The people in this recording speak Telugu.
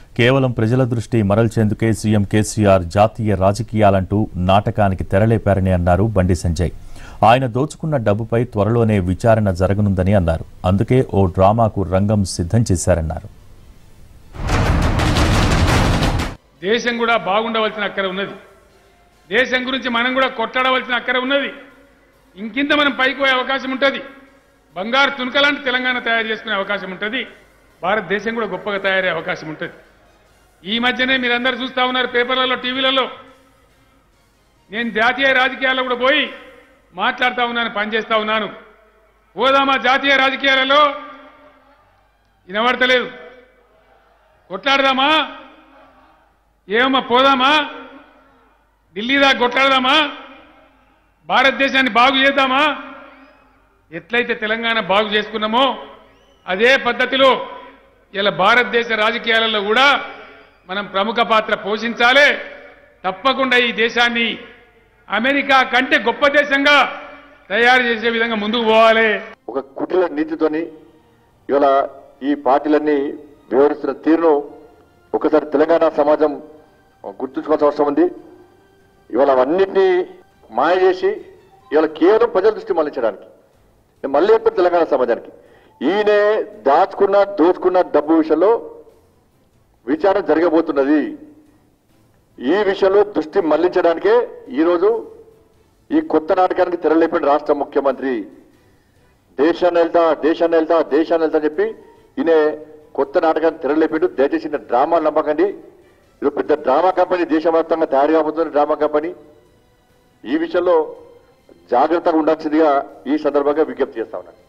కేవలం ప్రజల దృష్టి మరల్చేందుకే సీఎం కేసీఆర్ జాతీయ రాజకీయాలంటూ నాటకానికి తెరలేపారని అన్నారు బండి సంజయ్ ఆయన దోచుకున్న డబ్బుపై త్వరలోనే విచారణ జరగనుందని అన్నారు అందుకే ఓ డ్రామాకు రంగం సిద్ధం చేశారన్నారు దేశం కూడా బాగుండవలసిన అక్కర ఉన్నది దేశం గురించి మనం కూడా కొట్లాడవలసిన అక్కర ఉన్నది ఇంకింత మనం పైకి పోయే అవకాశం ఉంటుంది బంగారు తునకలాంటి తెలంగాణ తయారు చేసుకునే అవకాశం ఉంటుంది భారతదేశం కూడా గొప్పగా తయారయ్యే అవకాశం ఉంటుంది ఈ మధ్యనే మీరందరూ చూస్తా ఉన్నారు పేపర్లలో టీవీలలో నేను జాతీయ రాజకీయాల్లో కూడా పోయి మాట్లాడుతూ ఉన్నాను పనిచేస్తా ఉన్నాను పోదామా జాతీయ రాజకీయాలలో వినబడతలేదు కొట్లాడదామా ఏమమ్మా పోదామా ఢిల్లీ దాకా కొట్లాడదామా భారతదేశాన్ని బాగు చేద్దామా ఎట్లయితే తెలంగాణ బాగు చేసుకున్నామో అదే పద్ధతిలో ఇలా భారతదేశ రాజకీయాలలో కూడా మనం ప్రముఖ పాత్ర పోషించాలి తప్పకుండా ఈ దేశాన్ని అమెరికా కంటే గొప్ప దేశంగా తయారు చేసే విధంగా ముందుకు పోవాలి ఒక కుటిల నీతితోని ఇవాళ ఈ పార్టీలన్నీ వివరిస్తున్న తీరును ఒకసారి తెలంగాణ సమాజం గుర్తుంచుకోవాల్సిన అవసరం ఉంది ఇవాళ అవన్నింటినీ మాయ చేసి ఇవాళ కేవలం ప్రజల దృష్టి మళ్లించడానికి నేను మళ్ళీ చెప్పాను తెలంగాణ సమాజానికి ఈయనే దాచుకున్న దోచుకున్న డబ్బు విషయంలో విచారణ జరగబోతున్నది ఈ విషయంలో దృష్టి మళ్లించడానికే ఈరోజు ఈ కొత్త నాటకానికి తెరలేపిన రాష్ట్ర ముఖ్యమంత్రి దేశాన్ని వెళ్తా దేశాన్ని వెళ్తా దేశాన్ని వెళ్తా అని చెప్పి ఈయన కొత్త నాటకాన్ని తెరలేపిండు దయచేసి ఈయన డ్రామాలు నమ్మకండి ఇది పెద్ద డ్రామా కంపెనీ దేశవ్యాప్తంగా తయారు కాబోతున్న డ్రామా కంపెనీ ఈ విషయంలో జాగ్రత్తగా ఉండాల్సిందిగా ఈ సందర్భంగా విజ్ఞప్తి చేస్తా ఉన్నాను